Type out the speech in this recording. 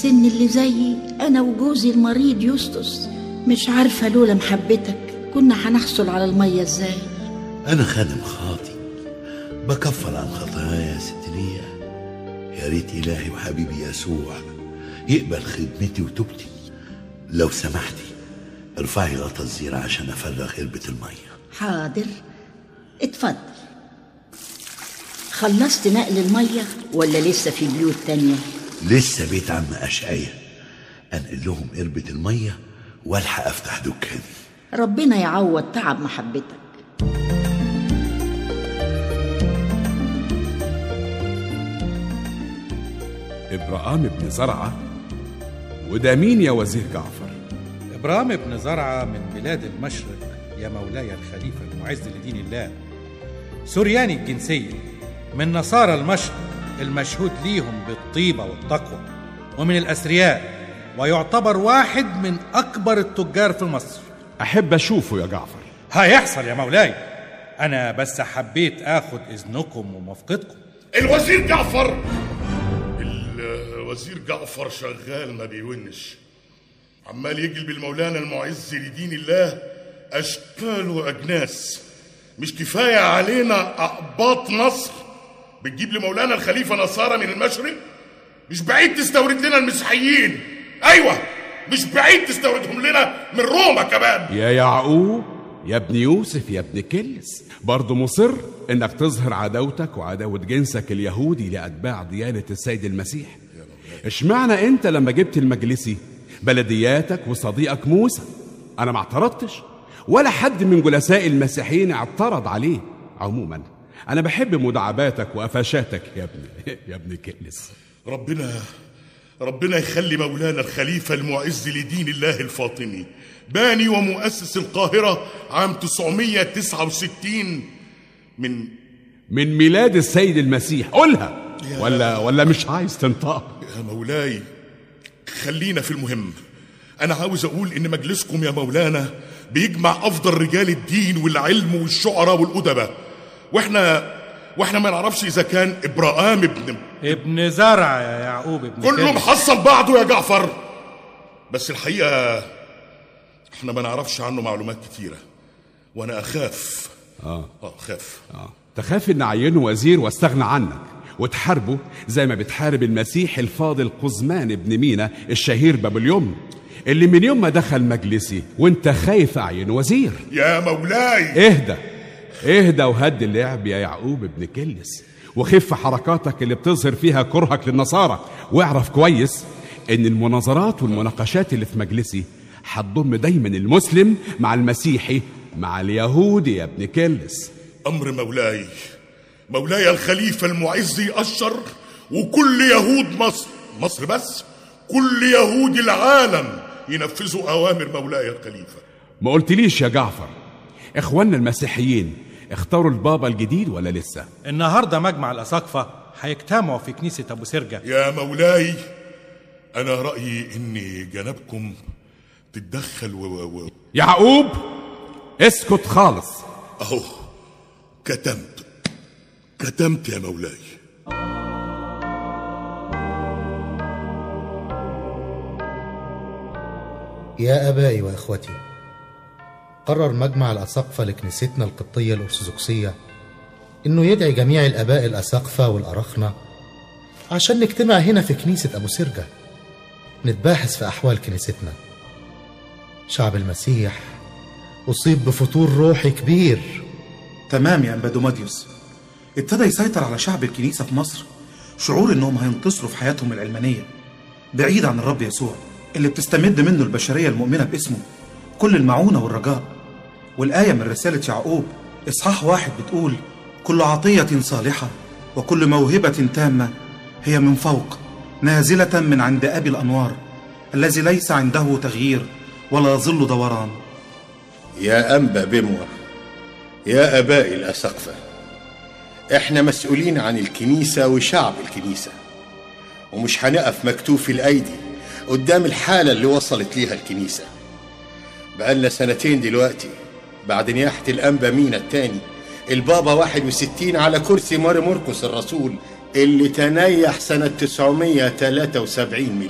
السن اللي زيي أنا وجوزي المريض يسطس مش عارفة لولا محبتك كنا هنحصل على المية ازاي أنا خادم خاطي بكفر عن خطاياي يا ست ليا يا ريت إلهي وحبيبي يسوع يقبل خدمتي وتوبتي لو سمحتي ارفعي غطا الزيرة عشان أفرغ قربة المية حاضر اتفضل خلصت نقل المية ولا لسه في بيوت تانية لسه بيت عم أشعية أنقل لهم قربة المية والحق أفتح دكاني ربنا يعوض تعب محبتك إبراهام بن زرعة وده مين يا وزير جعفر إبرام بن زرعة من بلاد المشرق يا مولاي الخليفة المعز لدين الله سورياني الجنسية من نصارى المشرق المشهود ليهم بالطيبة والتقوى ومن الأثرياء ويعتبر واحد من أكبر التجار في مصر أحب أشوفه يا جعفر هيحصل يا مولاي أنا بس حبيت آخد إذنكم وموافقتكم الوزير جعفر الوزير جعفر شغال ما بيونش عمال يجلب المولانا المعز لدين الله اشكال واجناس مش كفايه علينا اقباط مصر بتجيب لمولانا الخليفه نصارى من المشرق مش بعيد تستورد لنا المسيحيين ايوه مش بعيد تستوردهم لنا من روما كمان يا يعقوب يا ابن يوسف يا ابن كلس برضه مصر انك تظهر عداوتك وعداوة جنسك اليهودي لأتباع ديانة السيد المسيح اشمعنى انت لما جبت المجلسي بلدياتك وصديقك موسى انا ما اعترضتش ولا حد من جلساء المسيحيين اعترض عليه عموما انا بحب مداعباتك وقفشاتك يا ابن يا ابن كلس ربنا ربنا يخلي مولانا الخليفة المعز لدين الله الفاطمي باني ومؤسس القاهرة عام 969 من من ميلاد السيد المسيح قولها ولا ولا مش عايز تنطقها يا مولاي خلينا في المهم أنا عاوز أقول إن مجلسكم يا مولانا بيجمع أفضل رجال الدين والعلم والشعراء والأدباء وإحنا وإحنا ما نعرفش إذا كان إبراهام ابن ابن زرع يا يعقوب ابن كله كلب. محصل بعضه يا جعفر بس الحقيقة إحنا ما نعرفش عنه معلومات كتيرة وأنا أخاف اه آه خاف اه تخاف ان اعينه وزير واستغنى عنك وتحاربه زي ما بتحارب المسيح الفاضل قزمان ابن مينا الشهير بابليوم اللي من يوم ما دخل مجلسي وانت خايف اعينه وزير يا مولاي اهدى اهدى وهد اللعب يا يعقوب ابن كلس وخف حركاتك اللي بتظهر فيها كرهك للنصارى واعرف كويس ان المناظرات والمناقشات اللي في مجلسي هتضم دايما المسلم مع المسيحي مع اليهودي يا ابن كلس أمر مولاي مولاي الخليفة المعز يأشر وكل يهود مصر مصر بس كل يهود العالم ينفذوا أوامر مولاي الخليفة ما قلتليش يا جعفر اخواننا المسيحيين اختاروا البابا الجديد ولا لسه النهارده مجمع الأساقفة هيجتمعوا في كنيسة أبو سرجة يا مولاي أنا رأيي إن جنابكم تتدخل و... و... و... يعقوب اسكت خالص أهو كتمت كتمت يا مولاي يا آبائي وإخوتي قرر مجمع الأساقفة لكنيستنا القبطية الأرثوذكسية إنه يدعي جميع الآباء الأساقفة والأرخنة عشان نجتمع هنا في كنيسة أبو سرجة نتباحث في أحوال كنيستنا شعب المسيح أصيب بفتور روحي كبير تمام يا أمبادوماديوس ابتدى يسيطر على شعب الكنيسة في مصر شعور إنهم هينتصروا في حياتهم العلمانية بعيد عن الرب يسوع اللي بتستمد منه البشرية المؤمنة باسمه كل المعونة والرجاء والآية من رسالة يعقوب إصحاح واحد بتقول كل عطية صالحة وكل موهبة تامة هي من فوق نازلة من عند أبي الأنوار الذي ليس عنده تغيير ولا ظل دوران يا أنبا بموة يا أباء الأسقفة إحنا مسؤولين عن الكنيسة وشعب الكنيسة ومش هنقف مكتوف الأيدي قدام الحالة اللي وصلت ليها الكنيسة بقالنا سنتين دلوقتي بعد نياحة الأنبا مينا التاني البابا 61 على كرسي ماري مرقس الرسول اللي تنيح سنة 973 ميلادي